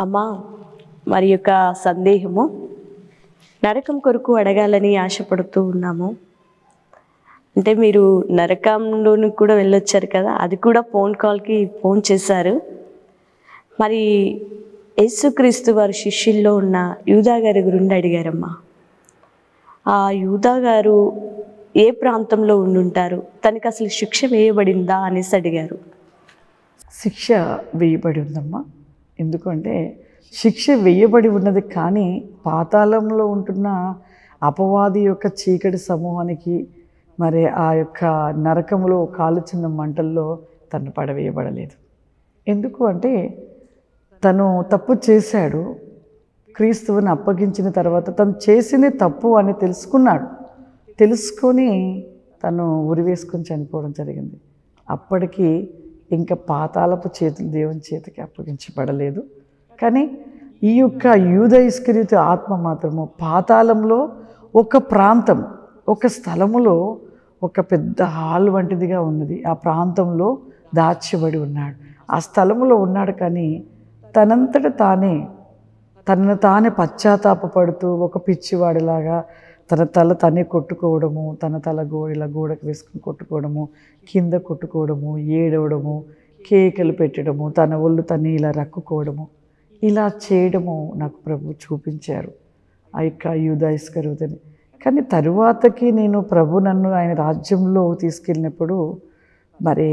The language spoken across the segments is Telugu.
అమ్మా మరి యొక్క సందేహము నరకం కొరకు అడగాలని ఆశపడుతూ ఉన్నాము అంటే మీరు నరకంలోని కూడా వెళ్ళొచ్చారు కదా అది కూడా ఫోన్ కాల్కి ఫోన్ చేశారు మరి యేసుక్రీస్తు వారి శిష్యుల్లో ఉన్న యూదా గారి గురించి అడిగారమ్మా ఆ యూదా గారు ఏ ప్రాంతంలో ఉండుంటారు తనకి అసలు శిక్ష వేయబడిందా అనేసి అడిగారు శిక్ష వేయబడి ఉందమ్మా ఎందుకంటే శిక్ష వేయబడి ఉన్నది కానీ పాతాళంలో ఉంటున్న అపవాది యొక్క చీకటి సమూహానికి మరి ఆ యొక్క నరకంలో కాలుచున్న మంటల్లో తను పడవేయబడలేదు ఎందుకు అంటే తను తప్పు చేశాడు క్రీస్తువుని అప్పగించిన తర్వాత తను చేసింది తప్పు అని తెలుసుకున్నాడు తెలుసుకొని తను ఉరివేసుకొని చనిపోవడం జరిగింది అప్పటికి ఇంకా పాతాళపు చేతులు దేవుని చేతికి అప్పగించబడలేదు కానీ ఈ యొక్క యూద ఇస్కరిత ఆత్మ మాత్రము పాతాళంలో ఒక ప్రాంతం ఒక స్థలములో ఒక పెద్ద హాల్ వంటిదిగా ఉన్నది ఆ ప్రాంతంలో దాచబడి ఉన్నాడు ఆ స్థలములో ఉన్నాడు కానీ తనంతట తానే తనను తానే పశ్చాత్తాపపడుతూ ఒక పిచ్చివాడిలాగా తన తల తనే కొట్టుకోవడము తన తల గో ఇలా గోడకు వేసుకుని కొట్టుకోవడము కింద కొట్టుకోవడము ఏడవడము కేకలు పెట్టడము తన ఒళ్ళు తన్ని ఇలా రక్కుకోవడము ఇలా చేయడము నాకు ప్రభు చూపించారు ఆ యొక్క యూదా ఇస్కరుదని కానీ తరువాతకి నేను ప్రభు నన్ను ఆయన రాజ్యంలో తీసుకెళ్ళినప్పుడు మరి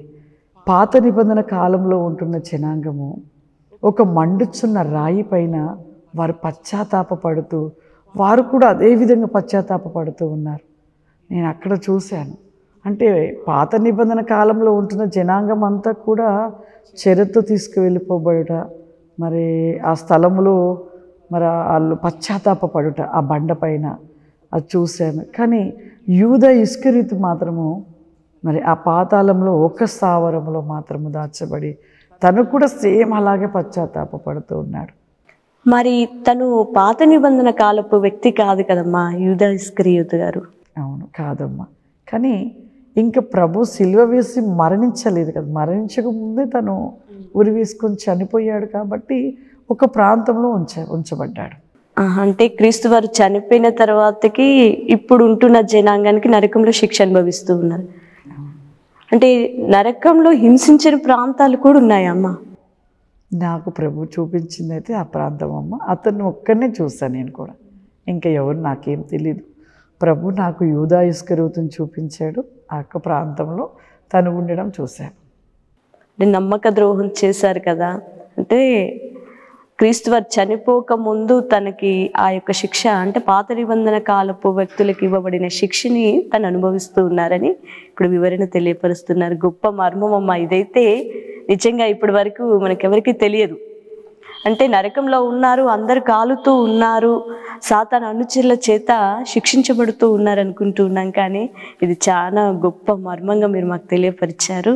పాత నిబంధన కాలంలో ఉంటున్న జనాంగము ఒక మండుచున్న రాయి పైన వారు పశ్చాత్తాపపడుతూ వారు కూడా అదే విధంగా పశ్చాత్తాపపడుతూ ఉన్నారు నేను అక్కడ చూశాను అంటే పాత నిబంధన కాలంలో ఉంటున్న జనాంగం అంతా కూడా చెరతో తీసుకువెళ్ళిపోబడుట మరి ఆ స్థలంలో మరి వాళ్ళు పశ్చాత్తాపపడుట ఆ బండ పైన అది చూశాను కానీ యూద ఇస్కరీతు మాత్రము మరి ఆ పాతాళంలో ఒక స్థావరంలో మాత్రము దాచబడి తను కూడా సేమ్ అలాగే పశ్చాత్తాపపడుతూ ఉన్నాడు మరి తను పాత నిబంధన కాలపు వ్యక్తి కాదు కదమ్మా యూదా ఇస్కరియోతు గారు అవును కాదమ్మా కానీ ఇంకా ప్రభు సిల్వ వేసి మరణించలేదు కదా మరణించక ముందే తను ఉరి వేసుకొని చనిపోయాడు కాబట్టి ఒక ప్రాంతంలో ఉంచ ఉంచబడ్డాడు ఆహా, అంటే క్రీస్తు వారు చనిపోయిన తర్వాతకి ఇప్పుడు ఉంటున్న జనాంగానికి నరకంలో శిక్ష అనుభవిస్తూ ఉన్నారు అంటే నరకంలో హింసించిన ప్రాంతాలు కూడా ఉన్నాయమ్మా నాకు ప్రభు చూపించింది అయితే ఆ ప్రాంతం అమ్మ అతన్ని ఒక్కనే చూస్తాను నేను కూడా ఇంకా ఎవరు నాకేం తెలియదు ప్రభు నాకు యూదా ఇస్కరువుతుని చూపించాడు ఆ యొక్క ప్రాంతంలో తను ఉండడం చూశాను అంటే నమ్మక ద్రోహం చేశారు కదా అంటే క్రీస్తు వారు చనిపోక ముందు తనకి ఆ యొక్క శిక్ష అంటే పాత నిబంధన కాలపు వ్యక్తులకు ఇవ్వబడిన శిక్షని తను అనుభవిస్తూ ఉన్నారని ఇప్పుడు వివరణ తెలియపరుస్తున్నారు గొప్ప మర్మం అమ్మ ఇదైతే నిజంగా ఇప్పటి వరకు మనకెవరికి తెలియదు అంటే నరకంలో ఉన్నారు అందరు కాలుతూ ఉన్నారు సాతాన్ అనుచరుల చేత శిక్షించబడుతూ ఉన్నారు అనుకుంటూ ఉన్నాం కానీ ఇది చాలా గొప్ప మర్మంగా మీరు మాకు తెలియపరిచారు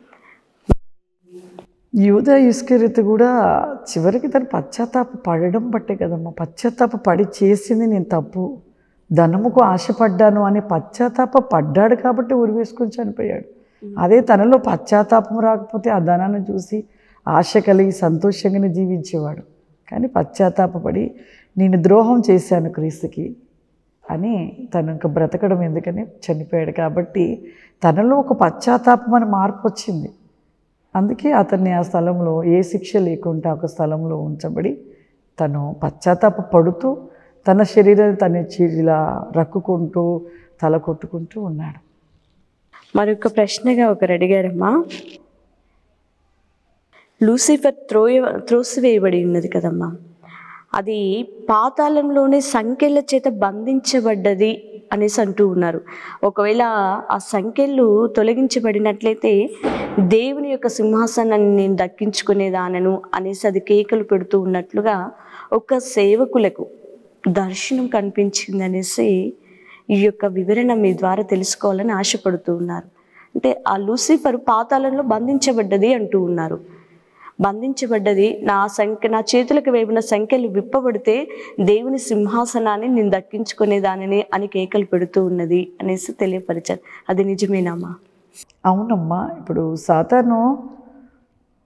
యూద ఇస్కరిత కూడా చివరికి తను పశ్చాత్తాప పడడం బట్టే కదమ్మా పశ్చాత్తాప పడి చేసింది నేను తప్పు ధనముకు ఆశపడ్డాను అని పశ్చాత్తాప పడ్డాడు కాబట్టి ఉరి వేసుకొని చనిపోయాడు అదే తనలో పశ్చాత్తాపం రాకపోతే ఆ ధనాన్ని చూసి ఆశ కలిగి సంతోషంగానే జీవించేవాడు కానీ పశ్చాత్తాపపడి నేను ద్రోహం చేశాను క్రీస్తుకి అని తను ఇంకా బ్రతకడం ఎందుకని చనిపోయాడు కాబట్టి తనలో ఒక పశ్చాత్తాపం అని మార్పు వచ్చింది అందుకే అతన్ని ఆ స్థలంలో ఏ శిక్ష లేకుండా ఒక స్థలంలో ఉంచబడి తను పశ్చాత్తాప పడుతూ తన శరీరాన్ని తను చి- ఇలా రక్కుకుంటూ తల కొట్టుకుంటూ ఉన్నాడు మరొక ప్రశ్నగా ఒకరు అడిగారమ్మా లూసిఫర్ త్రోయ త్రోసివేయబడి ఉన్నది కదమ్మా అది పాతాళంలోనే సంఖ్యల చేత బంధించబడ్డది అనేసి అంటూ ఉన్నారు ఒకవేళ ఆ సంఖ్యలు తొలగించబడినట్లయితే దేవుని యొక్క సింహాసనాన్ని నేను దక్కించుకునేదానను అనేసి అది కేకలు పెడుతూ ఉన్నట్లుగా ఒక సేవకులకు దర్శనం కనిపించింది అనేసి ఈ యొక్క వివరణ మీ ద్వారా తెలుసుకోవాలని ఆశపడుతూ ఉన్నారు అంటే ఆ లూసిఫర్ పాతాళంలో బంధించబడ్డది అంటూ ఉన్నారు బంధించబడ్డది నా సంఖ్య నా చేతులకు వేసిన సంఖ్యలు విప్పబడితే దేవుని సింహాసనాన్ని నేను దక్కించుకునేదానిని అని కేకలు పెడుతూ ఉన్నది అనేసి తెలియపరిచారు అది నిజమేనామా అవునమ్మా ఇప్పుడు సాతాను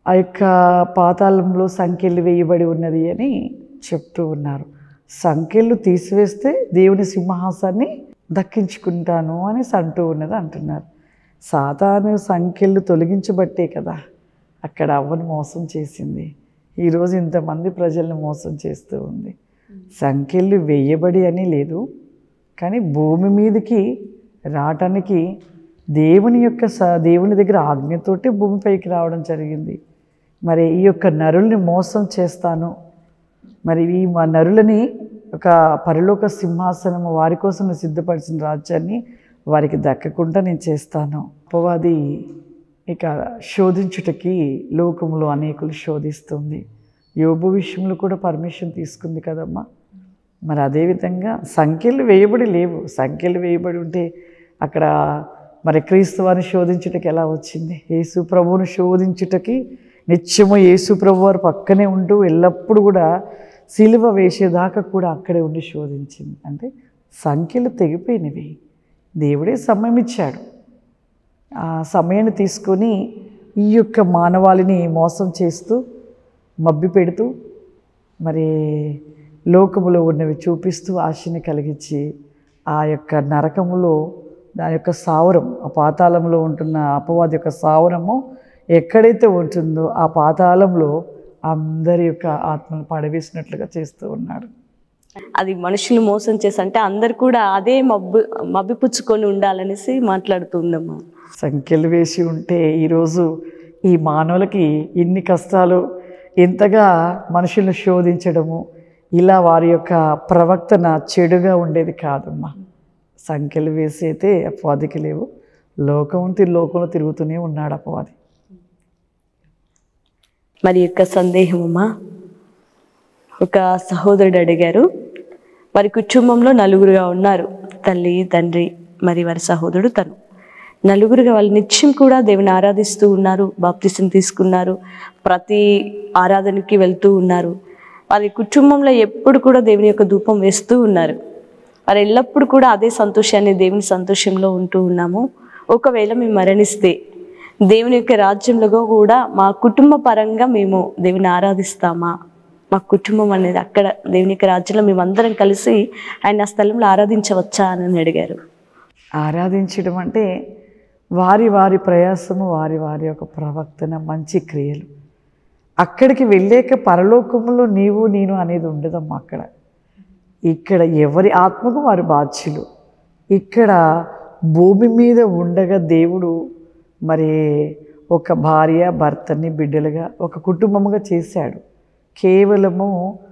ఆ యొక్క పాతాళంలో సంఖ్యలు వేయబడి ఉన్నది అని చెప్తూ ఉన్నారు సంఖ్యలు తీసివేస్తే దేవుని సింహాసాన్ని దక్కించుకుంటాను అని అంటూ ఉన్నది అంటున్నారు సాతాను సంఖ్యలు తొలగించబట్టే కదా అక్కడ అవ్వను మోసం చేసింది ఈరోజు ఇంతమంది ప్రజల్ని మోసం చేస్తూ ఉంది సంఖ్యలు వేయబడి అని లేదు కానీ భూమి మీదకి రావటానికి దేవుని యొక్క స దేవుని దగ్గర ఆజ్ఞతోటి భూమిపైకి రావడం జరిగింది మరి ఈ యొక్క నరుల్ని మోసం చేస్తాను మరి ఈ మా నరులని ఒక పరలోక సింహాసనము వారి కోసం నేను సిద్ధపరిచిన రాజ్యాన్ని వారికి దక్కకుండా నేను చేస్తాను అపవాది ఇక శోధించుటకి లోకంలో అనేకులు శోధిస్తుంది యోబు విషయంలో కూడా పర్మిషన్ తీసుకుంది కదమ్మా మరి అదేవిధంగా సంఖ్యలు వేయబడి లేవు సంఖ్యలు వేయబడి ఉంటే అక్కడ మరి క్రీస్తు వారిని శోధించుటకి ఎలా వచ్చింది యేసు ప్రభువును శోధించుటకి నిత్యము యేసు ప్రభు వారు పక్కనే ఉంటూ ఎల్లప్పుడూ కూడా సిలువ వేసేదాకా కూడా అక్కడే ఉండి శోధించింది అంటే సంఖ్యలు తెగిపోయినవి దేవుడే సమయం ఇచ్చాడు ఆ సమయాన్ని తీసుకొని ఈ యొక్క మానవాళిని మోసం చేస్తూ మబ్బి పెడుతూ మరి లోకములో ఉన్నవి చూపిస్తూ ఆశని కలిగించి ఆ యొక్క నరకములో దాని యొక్క సావరం ఆ పాతాళంలో ఉంటున్న అపవాది యొక్క సావరము ఎక్కడైతే ఉంటుందో ఆ పాతాళంలో అందరి యొక్క ఆత్మను పడవేసినట్లుగా చేస్తూ ఉన్నాడు అది మనుషులు మోసం చేసి అంటే అందరు కూడా అదే మబ్బు మబ్బిపుచ్చుకొని ఉండాలనేసి మాట్లాడుతుందమ్మా సంఖ్యలు వేసి ఉంటే ఈరోజు ఈ మానవులకి ఇన్ని కష్టాలు ఎంతగా మనుషులను శోధించడము ఇలా వారి యొక్క ప్రవర్తన చెడుగా ఉండేది కాదమ్మా సంఖ్యలు వేసి అయితే అపవాదికి లేవు లోకం తి- లోకంలో తిరుగుతూనే ఉన్నాడు అపవాది మరి యొక్క సందేహమమ్మా ఒక సహోదరుడు అడిగారు వారి కుటుంబంలో నలుగురుగా ఉన్నారు తల్లి తండ్రి మరి వారి సహోదరుడు తను నలుగురుగా వాళ్ళు నిత్యం కూడా దేవుని ఆరాధిస్తూ ఉన్నారు బాప్తిసం తీసుకున్నారు ప్రతి ఆరాధనకి వెళ్తూ ఉన్నారు వారి కుటుంబంలో ఎప్పుడు కూడా దేవుని యొక్క ధూపం వేస్తూ ఉన్నారు వారు ఎల్లప్పుడూ కూడా అదే సంతోషాన్ని దేవుని సంతోషంలో ఉంటూ ఉన్నాము ఒకవేళ మేము మరణిస్తే దేవుని యొక్క రాజ్యంలో కూడా మా కుటుంబ పరంగా మేము దేవుని ఆరాధిస్తామా మా కుటుంబం అనేది అక్కడ దేవుని యొక్క రాజ్యంలో మేమందరం కలిసి ఆయన ఆ స్థలంలో ఆరాధించవచ్చా అని అడిగారు ఆరాధించడం అంటే వారి వారి ప్రయాసము వారి వారి యొక్క ప్రవర్తన మంచి క్రియలు అక్కడికి వెళ్ళాక పరలోకములో నీవు నేను అనేది ఉండదమ్మా అక్కడ ఇక్కడ ఎవరి ఆత్మకు వారి బాధ్యులు ఇక్కడ భూమి మీద ఉండగా దేవుడు మరి ఒక భార్య భర్తని బిడ్డలుగా ఒక కుటుంబముగా చేశాడు కేవలము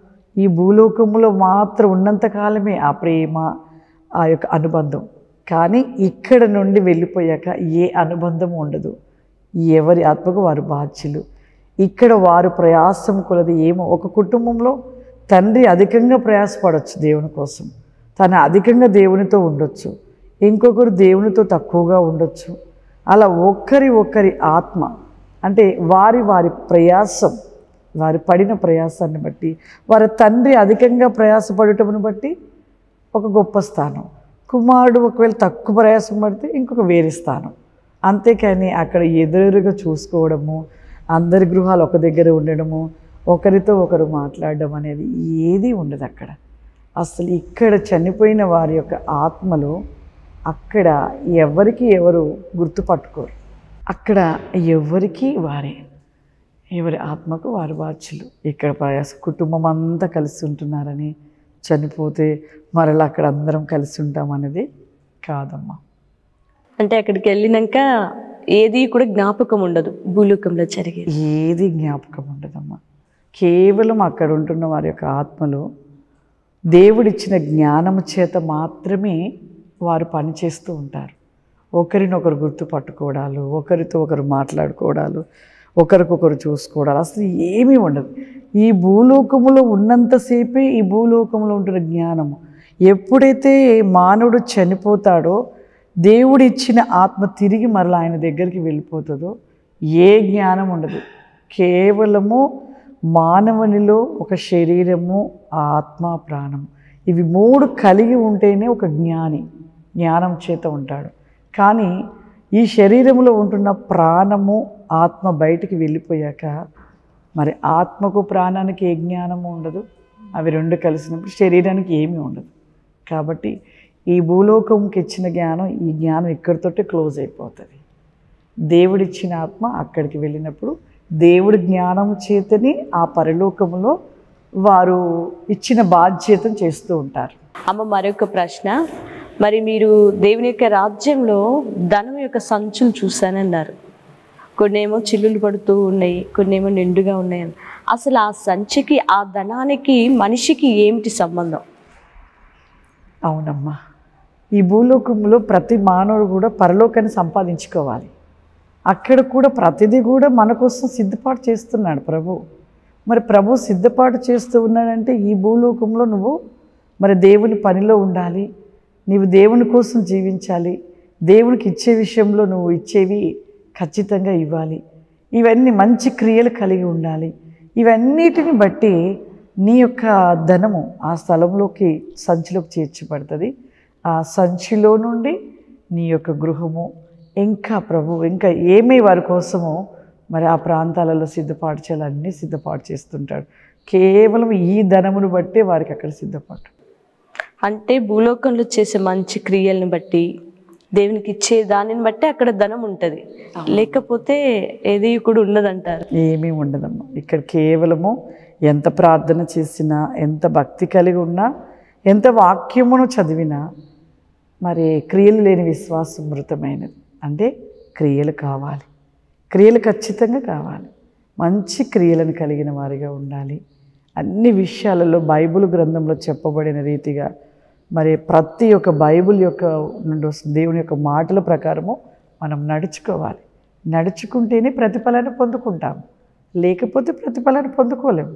ఈ భూలోకములో మాత్రం ఉన్నంతకాలమే ఆ ప్రేమ ఆ యొక్క అనుబంధం కానీ ఇక్కడ నుండి వెళ్ళిపోయాక ఏ అనుబంధం ఉండదు ఎవరి ఆత్మకు వారు బాధ్యులు ఇక్కడ వారు ప్రయాసం కొలది ఏమో ఒక కుటుంబంలో తండ్రి అధికంగా ప్రయాసపడవచ్చు దేవుని కోసం తను అధికంగా దేవునితో ఉండొచ్చు ఇంకొకరు దేవునితో తక్కువగా ఉండొచ్చు అలా ఒక్కరి ఒక్కరి ఆత్మ అంటే వారి వారి ప్రయాసం వారి పడిన ప్రయాసాన్ని బట్టి వారి తండ్రి అధికంగా ప్రయాసపడటమును బట్టి ఒక గొప్ప స్థానం కుమారుడు ఒకవేళ తక్కువ ప్రయాసం పడితే ఇంకొక వేరే స్థానం అంతేకాని అక్కడ ఎదురుగా చూసుకోవడము అందరి గృహాలు ఒక దగ్గర ఉండడము ఒకరితో ఒకరు మాట్లాడడం అనేది ఏది ఉండదు అక్కడ అసలు ఇక్కడ చనిపోయిన వారి యొక్క ఆత్మలు అక్కడ ఎవరికి ఎవరు గుర్తుపట్టుకోరు అక్కడ ఎవరికి వారే ఎవరి ఆత్మకు వారు బాధ్యులు ఇక్కడ ప్రయాస కుటుంబం అంతా కలిసి ఉంటున్నారని చనిపోతే మరలా అక్కడ అందరం కలిసి ఉంటాం అనేది కాదమ్మా అంటే అక్కడికి వెళ్ళినాక ఏది కూడా జ్ఞాపకం ఉండదు భూలోకంలో జరిగేది ఏది జ్ఞాపకం ఉండదమ్మా కేవలం అక్కడ ఉంటున్న వారి యొక్క ఆత్మలు దేవుడిచ్చిన జ్ఞానము చేత మాత్రమే వారు పనిచేస్తూ ఉంటారు ఒకరినొకరు గుర్తుపట్టుకోవడాలు ఒకరితో ఒకరు మాట్లాడుకోవడాలు ఒకరికొకరు చూసుకోవడాలు అసలు ఏమీ ఉండదు ఈ భూలోకములో ఉన్నంతసేపే ఈ భూలోకంలో ఉంటున్న జ్ఞానము ఎప్పుడైతే మానవుడు చనిపోతాడో దేవుడు ఇచ్చిన ఆత్మ తిరిగి మరలా ఆయన దగ్గరికి వెళ్ళిపోతుందో ఏ జ్ఞానం ఉండదు కేవలము మానవునిలో ఒక శరీరము ఆత్మ ప్రాణము ఇవి మూడు కలిగి ఉంటేనే ఒక జ్ఞాని జ్ఞానం చేత ఉంటాడు కానీ ఈ శరీరంలో ఉంటున్న ప్రాణము ఆత్మ బయటికి వెళ్ళిపోయాక మరి ఆత్మకు ప్రాణానికి ఏ జ్ఞానము ఉండదు అవి రెండు కలిసినప్పుడు శరీరానికి ఏమీ ఉండదు కాబట్టి ఈ భూలోకంకి ఇచ్చిన జ్ఞానం ఈ జ్ఞానం ఇక్కడితోటే క్లోజ్ అయిపోతుంది దేవుడిచ్చిన ఆత్మ అక్కడికి వెళ్ళినప్పుడు దేవుడి జ్ఞానం చేతని ఆ పరలోకములో వారు ఇచ్చిన బాధ్యతను చేస్తూ ఉంటారు అమ్మ మరొక ప్రశ్న మరి మీరు దేవుని యొక్క రాజ్యంలో ధనం యొక్క సంచులు చూశానన్నారు కొన్ని ఏమో చిల్లులు పడుతూ ఉన్నాయి కొన్ని ఏమో నిండుగా ఉన్నాయి అని. అసలు ఆ సంచికి ఆ ధనానికి మనిషికి ఏమిటి సంబంధం అవునమ్మా ఈ భూలోకంలో ప్రతి మానవుడు కూడా పరలోకాన్ని సంపాదించుకోవాలి అక్కడ కూడా ప్రతిదీ కూడా మన కోసం సిద్ధపాటు చేస్తున్నాడు ప్రభు మరి ప్రభు సిద్ధపాటు చేస్తూ ఉన్నాడంటే ఈ భూలోకంలో నువ్వు మరి దేవుని పనిలో ఉండాలి నీవు దేవుని కోసం జీవించాలి దేవునికి ఇచ్చే విషయంలో నువ్వు ఇచ్చేవి ఖచ్చితంగా ఇవ్వాలి ఇవన్నీ మంచి క్రియలు కలిగి ఉండాలి ఇవన్నిటిని బట్టి నీ యొక్క ధనము ఆ స్థలంలోకి సంచిలోకి చేర్చబడుతుంది ఆ సంచిలో నుండి నీ యొక్క గృహము ఇంకా ప్రభు ఇంకా ఏమీ వారి కోసమో మరి ఆ ప్రాంతాలలో సిద్ధపాటు చేయాలన్నీ సిద్ధపాటు చేస్తుంటాడు కేవలం ఈ ధనమును బట్టే వారికి అక్కడ సిద్ధపాటు అంటే భూలోకంలో చేసే మంచి క్రియలను బట్టి దేవునికి ఇచ్చే దానిని బట్టి అక్కడ ధనం ఉంటుంది లేకపోతే ఏది కూడా ఉండదంటారు ఏమీ ఉండదమ్మా ఇక్కడ కేవలము ఎంత ప్రార్థన చేసినా ఎంత భక్తి కలిగి ఉన్నా ఎంత వాక్యమును చదివినా మరి క్రియలు లేని విశ్వాసం మృతమైనది అంటే క్రియలు కావాలి క్రియలు ఖచ్చితంగా కావాలి మంచి క్రియలను కలిగిన వారిగా ఉండాలి అన్ని విషయాలలో బైబిల్ గ్రంథంలో చెప్పబడిన రీతిగా మరి ప్రతి ఒక్క బైబిల్ యొక్క నుండి వస్తున్న దేవుని యొక్క మాటల ప్రకారము మనం నడుచుకోవాలి నడుచుకుంటేనే ప్రతిఫలాన్ని పొందుకుంటాం లేకపోతే ప్రతిఫలాన్ని పొందుకోలేము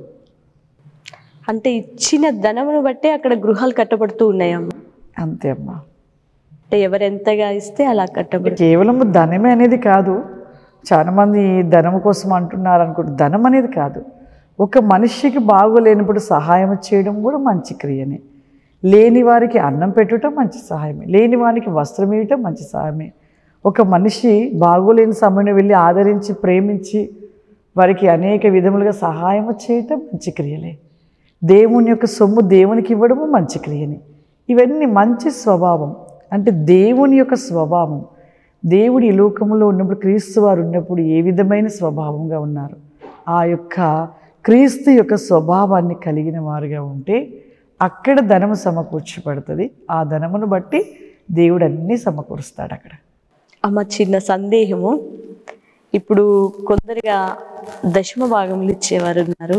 అంటే ఇచ్చిన ధనమును బట్టే అక్కడ గృహాలు కట్టబడుతూ ఉన్నాయమ్మ అంతే అమ్మా అంటే ఎవరెంతగా ఇస్తే అలా కట్టబడు కేవలం ధనమే అనేది కాదు చాలామంది ధనం కోసం అంటున్నారు అనుకుంటే ధనం అనేది కాదు ఒక మనిషికి బాగోలేనప్పుడు సహాయం చేయడం కూడా మంచి క్రియనే లేని వారికి అన్నం పెట్టుటం మంచి సహాయమే లేని వారికి వస్త్రం ఇవ్వటం మంచి సహాయమే ఒక మనిషి బాగోలేని సమయంలో వెళ్ళి ఆదరించి ప్రేమించి వారికి అనేక విధములుగా సహాయం చేయటం మంచి క్రియలే దేవుని యొక్క సొమ్ము దేవునికి ఇవ్వడము మంచి క్రియనే ఇవన్నీ మంచి స్వభావం అంటే దేవుని యొక్క స్వభావం దేవుడు ఈ లోకంలో ఉన్నప్పుడు క్రీస్తు వారు ఉన్నప్పుడు ఏ విధమైన స్వభావంగా ఉన్నారు ఆ యొక్క క్రీస్తు యొక్క స్వభావాన్ని కలిగిన వారుగా ఉంటే అక్కడ ధనము సమకూర్చబడుతుంది ఆ ధనమును బట్టి దేవుడు అన్నీ సమకూరుస్తాడు అక్కడ అమ్మ చిన్న సందేహము ఇప్పుడు కొందరుగా దశమ భాగములు ఇచ్చేవారు ఉన్నారు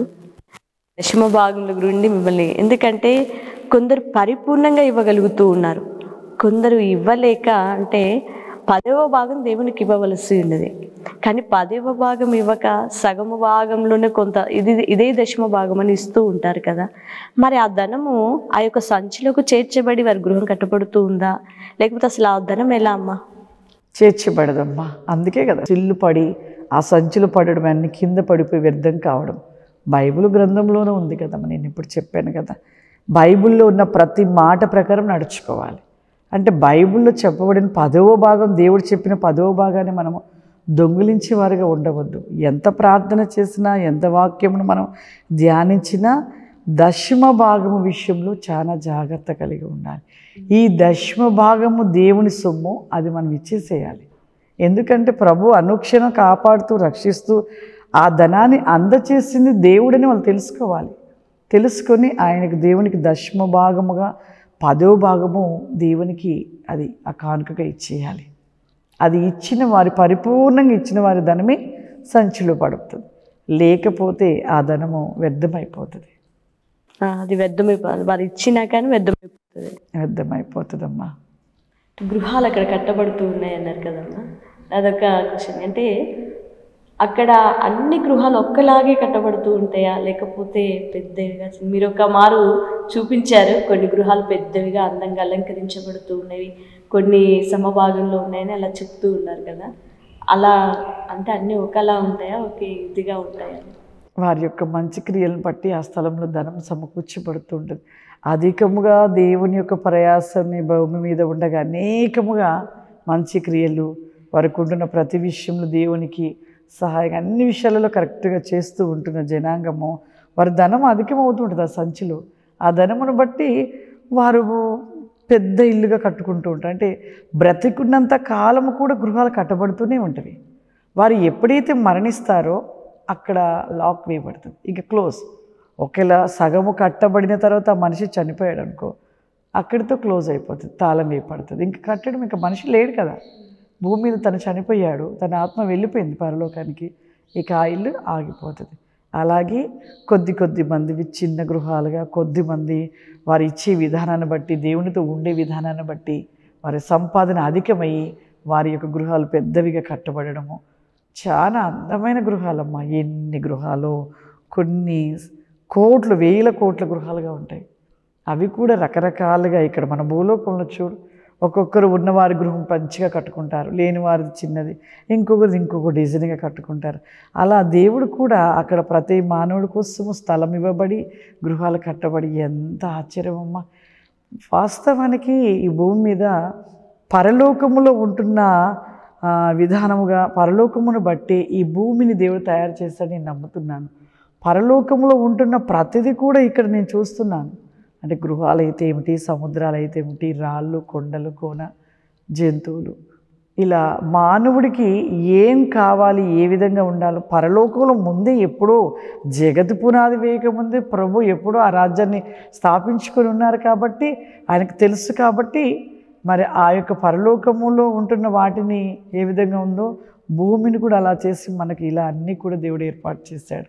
దశమ భాగముల గురించి మిమ్మల్ని ఎందుకంటే కొందరు పరిపూర్ణంగా ఇవ్వగలుగుతూ ఉన్నారు కొందరు ఇవ్వలేక అంటే పదవ భాగం దేవునికి ఇవ్వవలసి ఉన్నది కానీ పదవ భాగం ఇవ్వక సగము భాగంలోనే కొంత ఇది ఇదే దశమ భాగం అని ఇస్తూ ఉంటారు కదా మరి ఆ ధనము ఆ యొక్క సంచిలోకి చేర్చబడి వారి గృహం కట్టబడుతూ ఉందా లేకపోతే అసలు ఆ ధనం ఎలా అమ్మా చేర్చబడదమ్మా అందుకే కదా చిల్లు పడి ఆ సంచులు పడడం అన్ని కింద పడిపోయి వ్యర్థం కావడం బైబిల్ గ్రంథంలోనే ఉంది కదమ్మా నేను ఇప్పుడు చెప్పాను కదా బైబిల్లో ఉన్న ప్రతి మాట ప్రకారం నడుచుకోవాలి అంటే బైబిల్లో చెప్పబడిన పదవ భాగం దేవుడు చెప్పిన పదవ భాగాన్ని మనము దొంగిలించే వారిగా ఉండవద్దు ఎంత ప్రార్థన చేసినా ఎంత వాక్యమును మనం ధ్యానించినా దశమ భాగము విషయంలో చాలా జాగ్రత్త కలిగి ఉండాలి ఈ దశమ భాగము దేవుని సొమ్ము అది మనం ఇచ్చేసేయాలి ఎందుకంటే ప్రభు అనుక్షణం కాపాడుతూ రక్షిస్తూ ఆ ధనాన్ని అందచేసింది దేవుడని వాళ్ళు తెలుసుకోవాలి తెలుసుకొని ఆయనకు దేవునికి దశమ భాగముగా పదో భాగము దేవునికి అది ఆ కానుకగా ఇచ్చేయాలి అది ఇచ్చిన వారి పరిపూర్ణంగా ఇచ్చిన వారి ధనమే సంచిలో పడుతుంది లేకపోతే ఆ ధనము వ్యర్థమైపోతుంది ఆ, అది వ్యర్థమైపోతుంది వారు ఇచ్చినా కానీ వ్యర్థమైపోతుంది వ్యర్థమైపోతుందమ్మా గృహాలు అక్కడ కట్టబడుతూ ఉన్నాయి అన్నారు కదమ్మా అదొక క్వశ్చన్ అంటే అక్కడ అన్ని గృహాలు ఒక్కలాగే కట్టబడుతూ ఉంటాయా లేకపోతే పెద్దవిగా మీరు ఒక మారు చూపించారు కొన్ని గృహాలు పెద్దవిగా అందంగా అలంకరించబడుతూ ఉన్నవి కొన్ని సమభాగంలో ఉన్నాయని అలా చెప్తూ ఉన్నారు కదా అలా అంటే అన్నీ ఒకలా ఉంటాయా ఒకే ఇదిగా ఉంటాయా వారి యొక్క మంచి క్రియలను బట్టి ఆ స్థలంలో ధనం సమకూర్చబడుతుంటుంది అధికముగా దేవుని యొక్క ప్రయాసాన్ని భూమి మీద ఉండగా అనేకముగా మంచి క్రియలు వారికి ఉంటున్న ప్రతి విషయంలో దేవునికి సహాయంగా అన్ని విషయాలలో కరెక్ట్గా చేస్తూ ఉంటున్న జనాంగము వారి ధనం అధికమవుతుంటుంది ఆ సంచిలో ఆ ధనమును బట్టి వారు పెద్ద ఇల్లుగా కట్టుకుంటూ ఉంటారు అంటే బ్రతికున్నంత కాలము కూడా గృహాలు కట్టబడుతూనే ఉంటుంది వారు ఎప్పుడైతే మరణిస్తారో అక్కడ లాక్ వేయబడుతుంది ఇంకా క్లోజ్ ఒకవేళ సగము కట్టబడిన తర్వాత ఆ మనిషి చనిపోయాడు అనుకో అక్కడితో క్లోజ్ అయిపోతుంది తాళం వేయబడుతుంది ఇంకా కట్టడం ఇంకా మనిషి లేడు కదా భూమి మీద తను చనిపోయాడు తన ఆత్మ వెళ్ళిపోయింది పరలోకానికి ఇక ఆ ఇల్లు ఆగిపోతుంది అలాగే కొద్ది కొద్ది మందివి చిన్న గృహాలుగా కొద్ది మంది వారు ఇచ్చే విధానాన్ని బట్టి దేవునితో ఉండే విధానాన్ని బట్టి వారి సంపాదన అధికమయ్యి వారి యొక్క గృహాలు పెద్దవిగా కట్టబడము చాలా అందమైన గృహాలమ్మా ఎన్ని గృహాలు కొన్ని కోట్లు వేల కోట్ల గృహాలుగా ఉంటాయి అవి కూడా రకరకాలుగా ఇక్కడ మన భూలోకంలో చూడు ఒక్కొక్కరు ఉన్నవారి గృహం మంచిగా కట్టుకుంటారు లేని వారిది చిన్నది ఇంకొకరిది ఇంకొక డిజైన్గా కట్టుకుంటారు అలా దేవుడు కూడా అక్కడ ప్రతి మానవుడి కోసము స్థలం ఇవ్వబడి గృహాలు కట్టబడి ఎంత ఆశ్చర్యమమ్మా వాస్తవానికి ఈ భూమి మీద పరలోకములో ఉంటున్న ఆ, విధానముగా పరలోకమును బట్టి ఈ భూమిని దేవుడు తయారు చేస్తాడని నేను నమ్ముతున్నాను పరలోకములో ఉంటున్న ప్రతిదీ కూడా ఇక్కడ నేను చూస్తున్నాను అంటే గృహాలు అయితే ఏమిటి సముద్రాలు అయితే ఏమిటి రాళ్ళు కొండలు కోన జంతువులు ఇలా మానవుడికి ఏం కావాలి ఏ విధంగా ఉండాలో పరలోకంలో ముందే ఎప్పుడో జగత్ పునాది వేయకముందే ప్రభు ఎప్పుడో ఆ రాజ్యాన్ని స్థాపించుకొని ఉన్నారు కాబట్టి ఆయనకు తెలుసు కాబట్టి మరి ఆ యొక్క పరలోకములో ఉంటున్న వాటిని ఏ విధంగా ఉందో భూమిని కూడా అలా చేసి మనకి ఇలా అన్నీ కూడా దేవుడు ఏర్పాటు చేశాడు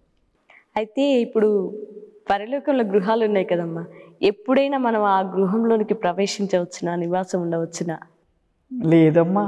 అయితే ఇప్పుడు పరలోకంలో గృహాలు ఉన్నాయి కదమ్మా ఎప్పుడైనా మనం ఆ గృహంలోనికి ప్రవేశించవచ్చునా నివాసం ఉండవచ్చునా లేదమ్మా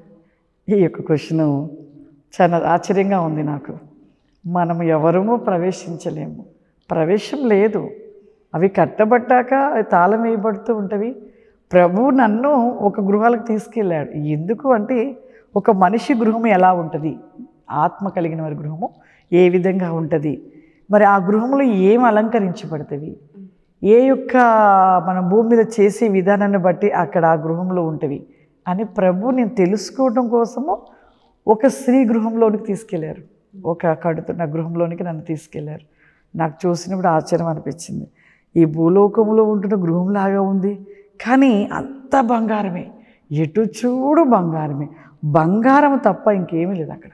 ఈ యొక్క క్వశ్చన్ చాలా ఆశ్చర్యంగా ఉంది నాకు మనం ఎవరమూ ప్రవేశించలేము ప్రవేశం లేదు అవి కట్టబట్టాక అవి తాళం వేయబడుతూ ఉంటవి ప్రభు నన్ను ఒక గృహాలకు తీసుకెళ్ళాడు ఎందుకు అంటే ఒక మనిషి గృహం ఎలా ఉంటుంది ఆత్మ కలిగిన వారి గృహము ఏ విధంగా ఉంటుంది మరి ఆ గృహంలో ఏం అలంకరించబడుతుంది ఏ యొక్క మన భూమి మీద చేసే విధానాన్ని బట్టి అక్కడ ఆ గృహంలో ఉంటవి అని ప్రభు నేను తెలుసుకోవడం కోసము ఒక స్త్రీ గృహంలోనికి తీసుకెళ్లారు ఒక కడుతున్న గృహంలోనికి నన్ను తీసుకెళ్లారు నాకు చూసినప్పుడు ఆశ్చర్యం అనిపించింది ఈ భూలోకంలో ఉంటున్న గృహంలాగా ఉంది కానీ అంత బంగారమే ఎటు చూడు బంగారమే బంగారం తప్ప ఇంకేమీ లేదు అక్కడ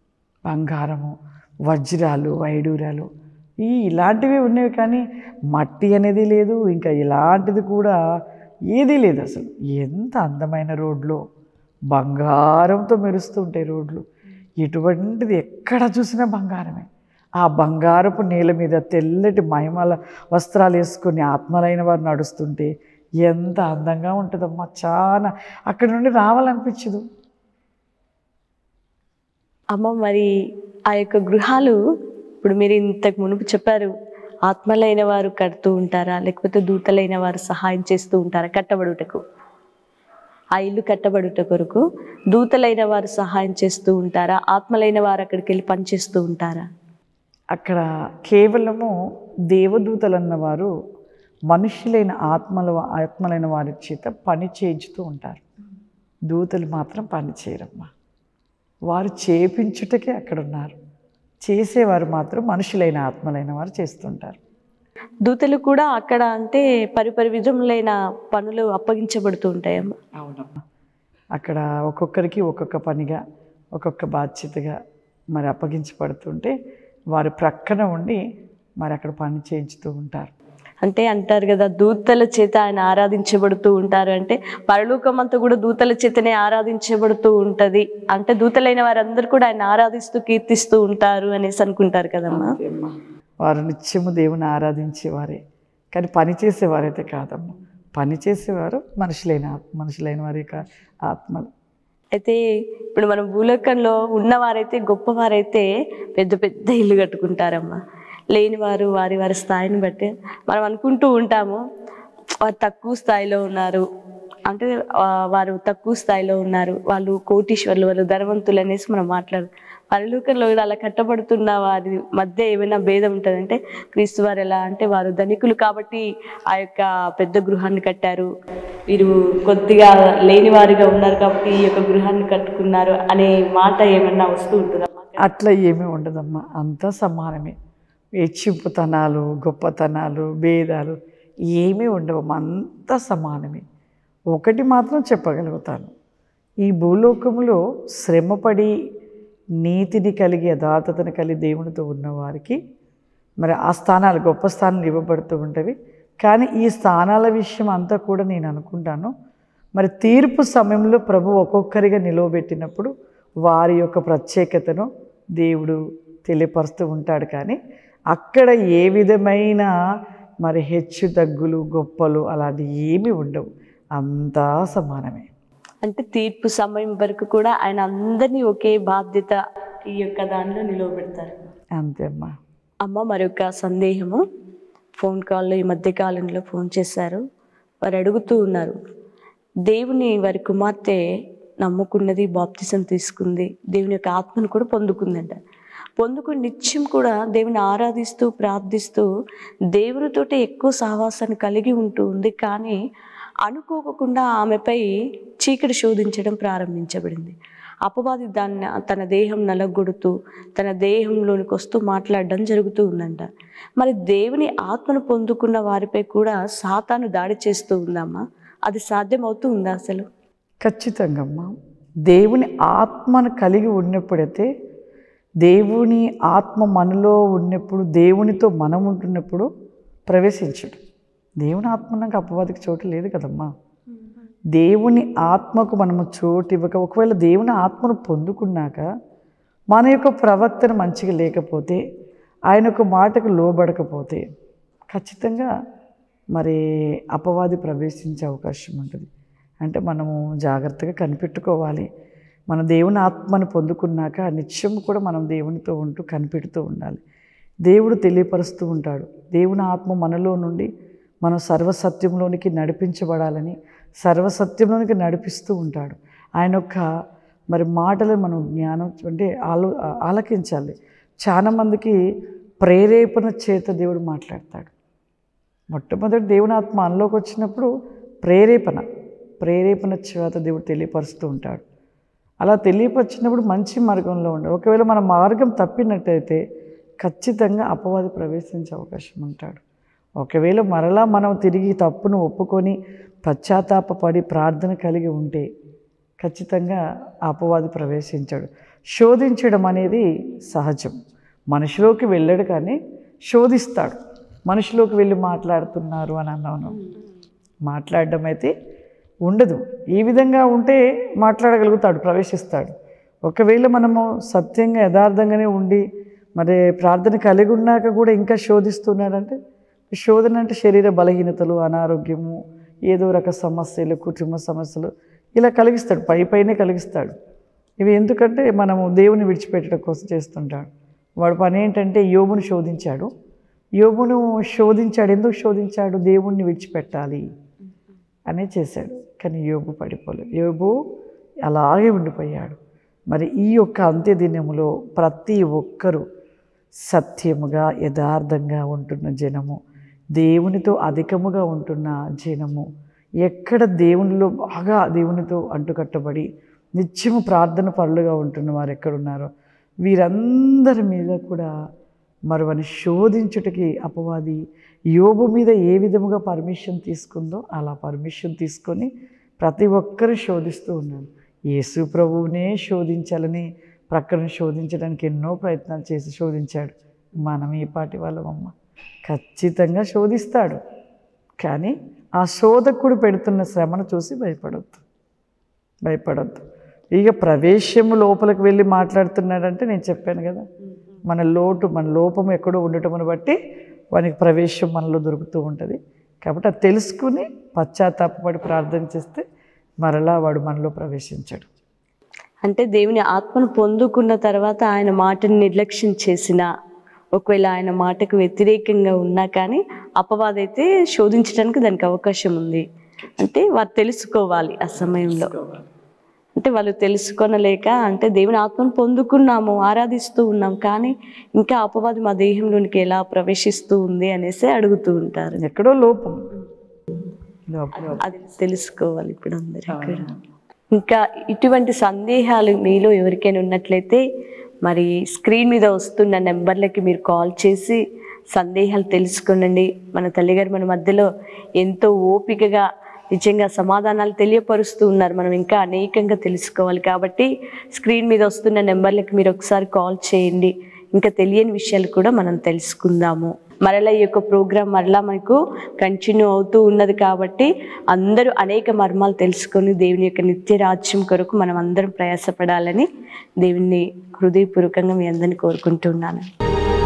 బంగారము వజ్రాలు వైడూర్యాలు ఈ ఇలాంటివి ఉన్నవి కానీ మట్టి అనేది లేదు ఇంకా ఇలాంటిది కూడా ఏదీ లేదు అసలు ఎంత అందమైన రోడ్లు బంగారంతో మెరుస్తూ ఉంటాయి రోడ్లు ఇటువంటిది ఎక్కడ చూసినా బంగారమే ఆ బంగారపు నేల మీద తెల్లటి మహిమల వస్త్రాలు వేసుకొని ఆత్మలైన వారు నడుస్తుంటే ఎంత అందంగా ఉంటుందమ్మా చాలా అక్కడి నుండి రావాలనిపించదు అమ్మ మరి ఆ యొక్క గృహాలు ఇప్పుడు మీరు ఇంతకు మునుపు చెప్పారు ఆత్మలైన వారు కడుతూ ఉంటారా లేకపోతే దూతలైన వారు సహాయం చేస్తూ ఉంటారా కట్టబడుటకు ఆ ఇల్లు కట్టబడుట కొరకు దూతలైన వారు సహాయం చేస్తూ ఉంటారా ఆత్మలైన వారు అక్కడికి వెళ్ళి పనిచేస్తూ ఉంటారా అక్కడ కేవలము దేవదూతలు అన్నవారు మనుషులైన ఆత్మల ఆత్మలైన వారి చేత పని చేయించుతూ ఉంటారు దూతలు మాత్రం పని చేయరమ్మా వారు చేపించుటకే అక్కడ ఉన్నారు చేసేవారు మాత్రం మనుషులైన ఆత్మలైన వారు చేస్తుంటారు దూతలు కూడా అక్కడ అంటే పరిపరి విధములైన పనులు అప్పగించబడుతూ ఉంటాయమ్మా అవునమ్మా అక్కడ ఒక్కొక్కరికి ఒక్కొక్క పనిగా ఒక్కొక్క బాధ్యతగా మరి అప్పగించబడుతుంటే వారి ప్రక్కన ఉండి మరి అక్కడ పని చేయించుతూ ఉంటారు అంటే అంటారు కదా దూతల చేత ఆయన ఆరాధించబడుతూ ఉంటారు అంటే పరలోకం అంతా కూడా దూతల చేతనే ఆరాధించబడుతూ ఉంటది అంటే దూతలైన వారందరూ కూడా ఆయన ఆరాధిస్తూ కీర్తిస్తూ ఉంటారు అనేసి అనుకుంటారు కదమ్మా వారు నిత్యము దేవుని ఆరాధించేవారే కానీ పని చేసేవారైతే కాదమ్మా పని చేసేవారు మనుషులైన ఆత్మ మనుషులైన వారి యొక్క ఆత్మలు అయితే ఇప్పుడు మన భూలోకంలో ఉన్నవారైతే గొప్పవారైతే పెద్ద పెద్ద ఇల్లు కట్టుకుంటారమ్మా లేని వారు వారి వారి స్థాయిని బట్టి మనం అనుకుంటూ ఉంటాము వారు తక్కువ స్థాయిలో ఉన్నారు అంటే ఆ, వారు తక్కువ స్థాయిలో ఉన్నారు వాళ్ళు కోటీశ్వర్లు వాళ్ళు ధనవంతులు అనేసి మనం మాట్లాడు పరలోకంలో కూడా అలా కట్టబడుతున్న వారి మధ్య ఏమైనా భేదం ఉంటుందంటే క్రీస్తు వారు ఎలా అంటే వారు ధనికులు కాబట్టి ఆ యొక్క పెద్ద గృహాన్ని కట్టారు వీరు కొద్దిగా లేని వారిగా ఉన్నారు కాబట్టి ఈ యొక్క గృహాన్ని కట్టుకున్నారు అనే మాట ఏమన్నా వస్తూ ఉంటుందా అట్లా ఏమీ ఉండదమ్మా అంతా సమానమే హెచ్చింపుతనాలు గొప్పతనాలు భేదాలు ఏమీ ఉండవు అంతా సమానమే ఒకటి మాత్రం చెప్పగలుగుతాను ఈ భూలోకంలో శ్రమపడి నీతిని కలిగి యథార్థతను కలిగి దేవునితో ఉన్నవారికి మరి ఆ స్థానాలు గొప్ప స్థానాలు ఇవ్వబడుతూ ఉంటవి కానీ ఈ స్థానాల విషయం అంతా కూడా నేను అనుకుంటాను మరి తీర్పు సమయంలో ప్రభు ఒక్కొక్కరిగా నిలవబెట్టినప్పుడు వారి యొక్క ప్రత్యేకతను దేవుడు తెలియపరుస్తూ ఉంటాడు కానీ అక్కడ ఏ విధమైన మరి హెచ్చు తగ్గులు గొప్పలు అలాంటివి ఏమీ ఉండవు అంతా సమానమే అంటే తీర్పు సమయం వరకు కూడా ఆయన అందరినీ ఒకే బాధ్యత ఈ యొక్క దానిలో నిలవబెడతారు అంతే అమ్మా అమ్మ మరొక సందేహము ఫోన్ కాల్లో ఈ మధ్య కాలంలో ఫోన్ చేశారు వారు అడుగుతూ ఉన్నారు దేవుని వారి కుమార్తె నమ్ముకున్నది బాప్తిసం తీసుకుంది దేవుని యొక్క ఆత్మను కూడా పొందుకుందంట పొందుకుని నిత్యం కూడా దేవుని ఆరాధిస్తూ ప్రార్థిస్తూ దేవునితోటి ఎక్కువ సహవాసాన్ని కలిగి ఉంటూ ఉంది కానీ అనుకోకుండా ఆమెపై చీకటి శోధించడం ప్రారంభించబడింది అపవాది దాన్ని తన దేహం నలగొడుతూ తన దేహంలోనికి వస్తూ మాట్లాడడం జరుగుతూ ఉందంట మరి దేవుని ఆత్మను పొందుకున్న వారిపై కూడా సాతాను దాడి చేస్తూ ఉందమ్మా అది సాధ్యమవుతూ ఉందా అసలు ఖచ్చితంగా అమ్మా దేవుని ఆత్మను కలిగి ఉన్నప్పుడైతే దేవుని ఆత్మ మనలో ఉన్నప్పుడు దేవునితో మనం ఉంటున్నప్పుడు ప్రవేశించడు దేవుని ఆత్మ నాకు అపవాదికి చోటు లేదు కదమ్మా దేవుని ఆత్మకు మనము చోటు ఇవ్వక ఒకవేళ దేవుని ఆత్మను పొందుకున్నాక మన యొక్క ప్రవర్తన మంచిగా లేకపోతే ఆయన యొక్క మాటకు లోబడకపోతే ఖచ్చితంగా మరి అపవాది ప్రవేశించే అవకాశం ఉంటుంది అంటే మనము జాగ్రత్తగా కనిపెట్టుకోవాలి మన దేవుని ఆత్మను పొందుకున్నాక నిత్యం కూడా మనం దేవునితో ఉంటూ కనిపెడుతూ ఉండాలి దేవుడు తెలియపరుస్తూ ఉంటాడు దేవుని ఆత్మ మనలో నుండి మనం సర్వసత్యంలోనికి నడిపించబడాలని సర్వసత్యంలోనికి నడిపిస్తూ ఉంటాడు ఆయన యొక్క మరి మాటలు మనం జ్ఞానం అంటే ఆలో ఆలకించాలి చాలామందికి ప్రేరేపణ చేత దేవుడు మాట్లాడతాడు మొట్టమొదటి దేవుని ఆత్మ మనలోకి వచ్చినప్పుడు ప్రేరేపణ ప్రేరేపణ చేత దేవుడు తెలియపరుస్తూ ఉంటాడు అలా తెలియపరిచినప్పుడు మంచి మార్గంలో ఉండాలి ఒకవేళ మన మార్గం తప్పినట్టయితే ఖచ్చితంగా అపవాది ప్రవేశించే అవకాశం ఉంటాడు ఒకవేళ మరలా మనం తిరిగి తప్పును ఒప్పుకొని పశ్చాత్తాపపడి ప్రార్థన కలిగి ఉంటే ఖచ్చితంగా ఆ అపవాది ప్రవేశించాడు శోధించడం అనేది సహజం మనిషిలోకి వెళ్ళాడు కానీ శోధిస్తాడు మనిషిలోకి వెళ్ళి మాట్లాడుతున్నారు అని అన్నాను మాట్లాడడం అయితే ఉండదు ఈ విధంగా ఉంటే మాట్లాడగలుగుతాడు ప్రవేశిస్తాడు ఒకవేళ మనము సత్యంగా యథార్థంగానే ఉండి మరి ప్రార్థన కలిగి ఉన్నాక కూడా ఇంకా శోధిస్తున్నాడంటే శోధన అంటే శరీర బలహీనతలు అనారోగ్యము ఏదో రక సమస్యలు కుటుంబ సమస్యలు ఇలా కలిగిస్తాడు పై పైనే కలిగిస్తాడు ఇవి ఎందుకంటే మనము దేవుని విడిచిపెట్టడం కోసం చేస్తుంటాడు వాడు పని ఏంటంటే యోబును శోధించాడు యోబును శోధించాడు ఎందుకు శోధించాడు దేవుణ్ణి విడిచిపెట్టాలి అనే చేశాడు కానీ యోబు పడిపోలేదు యోబు అలాగే ఉండిపోయాడు మరి ఈ యొక్క అంత్య దినములో ప్రతి ఒక్కరూ సత్యముగా యథార్థంగా ఉంటున్న జనము దేవునితో అధికముగా ఉంటున్న జనము ఎక్కడ దేవునిలో బాగా దేవునితో అంటుకట్టబడి నిత్యము ప్రార్థన పరులుగా ఉంటున్న వారు ఎక్కడున్నారో వీరందరి మీద కూడా మరి వారిని శోధించుటకి అపవాది యోబు మీద ఏ విధముగా పర్మిషన్ తీసుకుందో అలా పర్మిషన్ తీసుకొని ప్రతి ఒక్కరు శోధిస్తూ ఉన్నాడు యేసు ప్రభువునే శోధించాలని ప్రక్కన శోధించడానికి ఎన్నో ప్రయత్నాలు చేసి శోధించాడు మనం ఈ పాటి వాళ్ళమమ్మ ఖచ్చితంగా శోధిస్తాడు కానీ ఆ శోధకుడు పెడుతున్న శ్రమను చూసి భయపడొద్దు భయపడొద్దు ఇక ప్రవేశము లోపలికి వెళ్ళి మాట్లాడుతున్నాడంటే నేను చెప్పాను కదా మన లోటు మన లోపం ఎక్కడో ఉండటమును బట్టి వానికి ప్రవేశం మనలో దొరుకుతూ ఉంటుంది కాబట్టి అది తెలుసుకుని పశ్చాత్తాపడి ప్రార్థన చేస్తే మరలా వాడు మనలో ప్రవేశించాడు అంటే దేవుని ఆత్మను పొందుకున్న తర్వాత ఆయన మాటని నిర్లక్ష్యం చేసిన ఒకవేళ ఆయన మాటకు వ్యతిరేకంగా ఉన్నా కానీ అపవాదైతే శోధించడానికి దానికి అవకాశం ఉంది అంటే వారు తెలుసుకోవాలి ఆ సమయంలో అంటే వాళ్ళు తెలుసుకొనలేక అంటే దేవుని ఆత్మను పొందుకున్నాము ఆరాధిస్తూ ఉన్నాం కానీ ఇంకా అపవాది మా దేహంలోనికి ఎలా ప్రవేశిస్తూ ఉంది అనేసి అడుగుతూ ఉంటారు ఎక్కడో లోపం లోపం అది తెలుసుకోవాలి ఇప్పుడు అందరూ కూడా ఇంకా ఇటువంటి సందేహాలు మీలో ఎవరికైనా ఉన్నట్లయితే మరి స్క్రీన్ మీద వస్తున్న నెంబర్లకి మీరు కాల్ చేసి సందేహాలు తెలుసుకోనండి మన తల్లిగారు మన మధ్యలో ఎంతో ఓపికగా నిజంగా సమాధానాలు తెలియపరుస్తూ ఉన్నారు మనం ఇంకా అనేకంగా తెలుసుకోవాలి కాబట్టి స్క్రీన్ మీద వస్తున్న నెంబర్లకి మీరు ఒకసారి కాల్ చేయండి ఇంకా తెలియని విషయాలు కూడా మనం తెలుసుకుందాము మరలా ఈ యొక్క ప్రోగ్రాం మరలా మనకు కంటిన్యూ అవుతూ ఉన్నది కాబట్టి అందరూ అనేక మర్మాలు తెలుసుకొని దేవుని యొక్క నిత్య రాజ్యం కొరకు మనం అందరం ప్రయాసపడాలని దేవుని హృదయపూర్వకంగా మీ అందరిని కోరుకుంటున్నాను